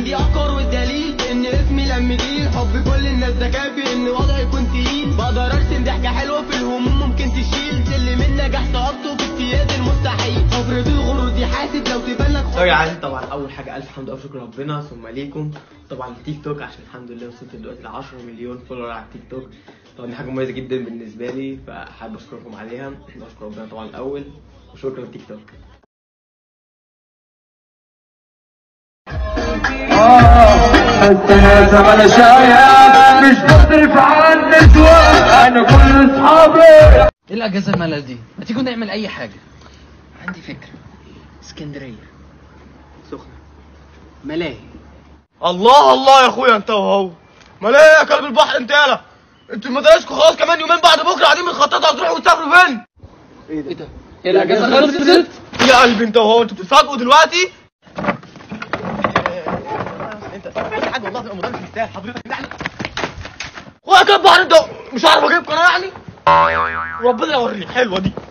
عندي افكار والدليل ان اسمي لم جيل حب كل الناس ده كافي ان وضعي يكون تقيل بقدر ارسم ضحكه حلوه في الهموم ممكن تشيل سلم النجاح صعبته في اجتياز المستحيل حفرة الغرور دي حاسد لو تبان لك طيب يا عزيزي طبعا اول حاجه الف حمد وشكر ربنا ثم ليكم طبعا التيك توك عشان الحمد لله وصلت دلوقتي ل 10 مليون فولور على التيك توك طبعا دي حاجه مميزه جدا بالنسبه لي فحابب اشكركم عليها بشكر ربنا طبعا الاول وشكرا للتيك توك الناس على شايع مش بصرف عن نسوة انا كل اصحابي ايه الاجازه الملل دي ما تيجوا نعمل اي حاجه عندي فكره اسكندريه سخنه ملاهي الله الله يا اخويا انت وهو امال ايه يا كلب البحر انت يالا انتوا مدارسكم خلاص كمان يومين بعد بكره قاعدين بنخططوا هتروحوا تسافروا فين ايه ده ايه الاجازه خلصت يا قلبي انت وهو انتوا بتتفاجئوا دلوقتي انت بس حاجه والله تبقى مدرس يستاهل حضرتك يعني هو يا كلب البحر انت مش عارف اجيب قناه يعني ربنا يوريك حلوه دي